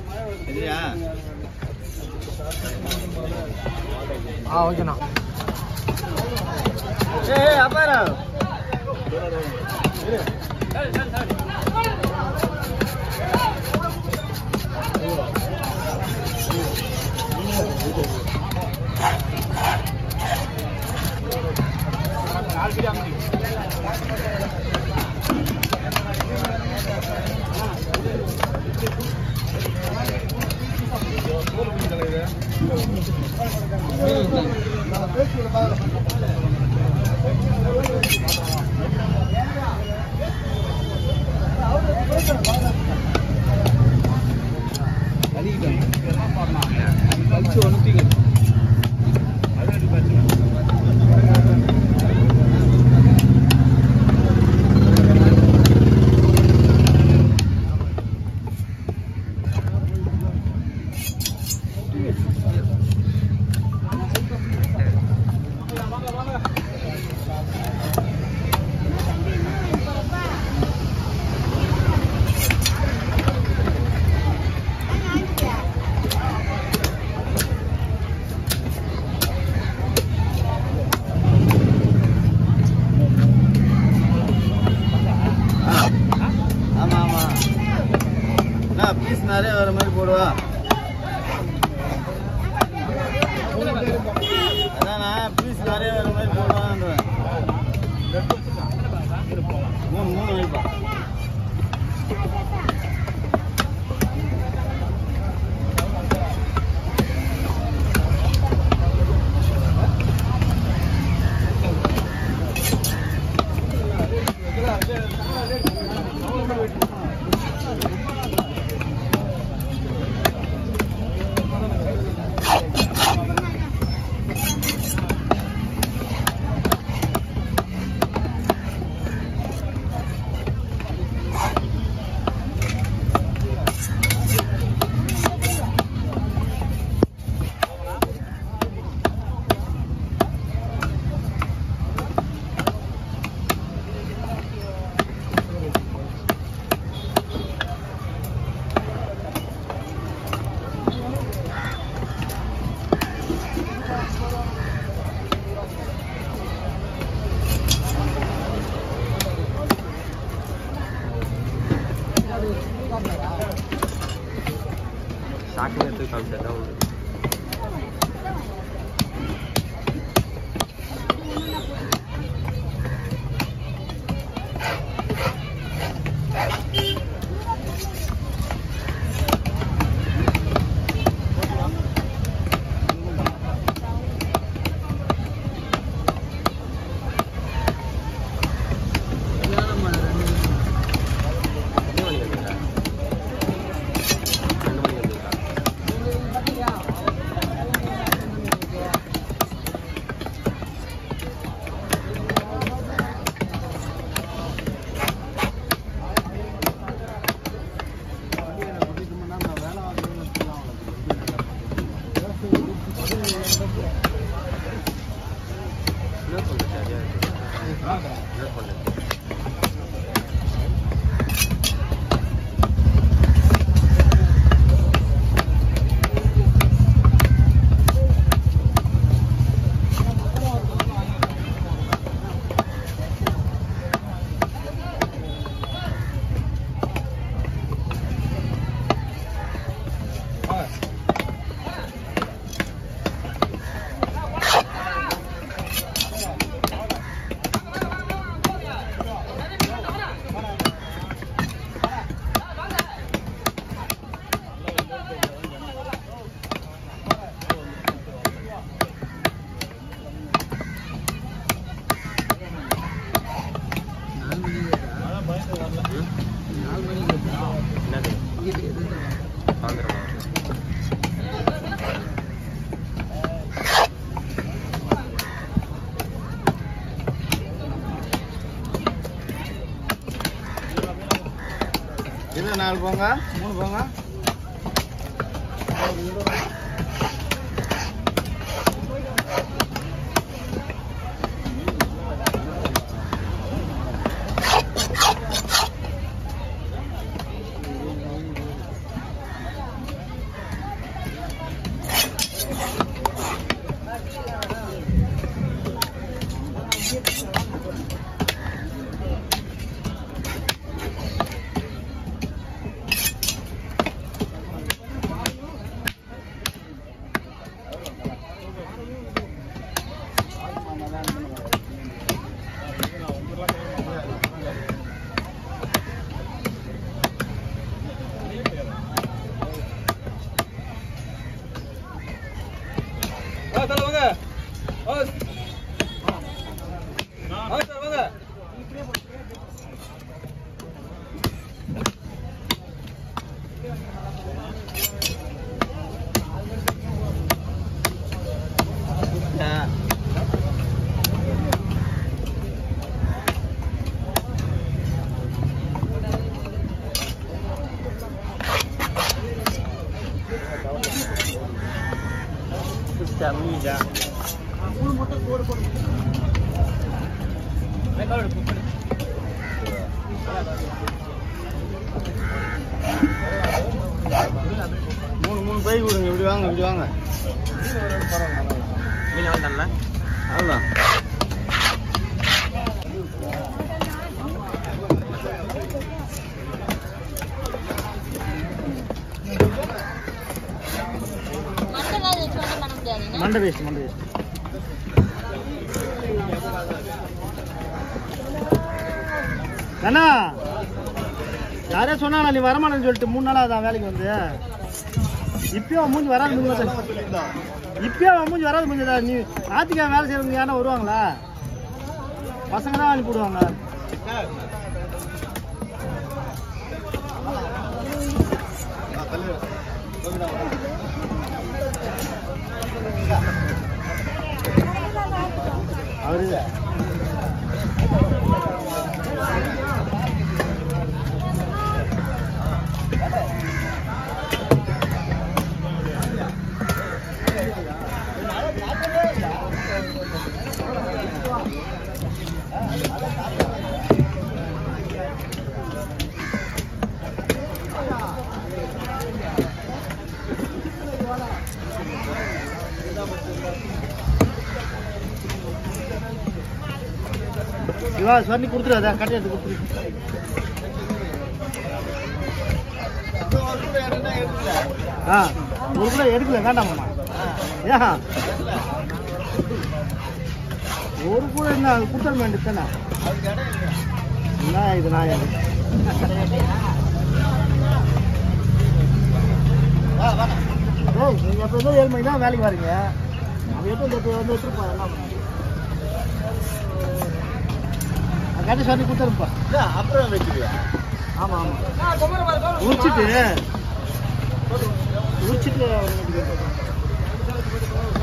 சரியா ஆ ஓகேண்ணா ஏய் அப்பாரா ஆமா ஆமா என்ன பீஸ் நிறைய வர மாதிரி போடுவா அதானா பீஸ் நிறைய வர மாதிரி போடுவான்றேன் மூணு மூணு வைப்பா ஸ்டார்டிங் எடுத்து காமிச்சா தான் உண்டு எத்தனை மணிக்கு வந்துருக்கா ரெண்டு மணிக்கு வந்துருக்கா என்ன பண்ணு சரியா இருக்கு என்ன பண்ணு என்னது சாயந்தரமா இது நாலு போங்க மூணு போங்க மீதா மூணு மூணு பை கொடுங்க இப்படி வாங்க இப்படி வாங்க மீன் வந்துட்டல அவ்வளோதான் மண்டை வேஸ்ட் மண்டை வேஸ்ட் அண்ணா யாரே சொன்னானா நீ வரமாட்டேன்னு சொல்லிட்டு மூணு நாளா அதான் வேலைக்கு வந்து இப்பயும் அவன் மூஞ்சி வராது மூஞ்சி வந்து இப்பயும் அவன் மூஞ்சி வராது மூஞ்சி நீ ஞாயிற்றுக்கிழமை வேலை செய்யறவங்க யாரும் வருவாங்களா பசங்க தான் அனுப்பி விடுவாங்க அவரு இவா சொல்லி கொடுத்துருவாத கட்டி எடுத்து கொடுத்துரு ஆ ஒரு கூட எடுக்கல வேண்டாமாம்மா ஏன் ஒரு கூட என்ன அது கொடுத்துட வேண்டியது தானே என்ன இது நான் ஏய் நீங்கள் எப்போ ஏதோ ஏழு மணி தான் வேலைக்கு வரீங்க அவன் எப்போ இந்த வந்து எடுத்துட்டு போய் என்ன கட்டி சொல்லி கொடுத்துருப்பா அப்புறம் வச்சுக்கியா ஆமாம் ஆமாம் உரிச்சிட்டு உரிச்சிட்டு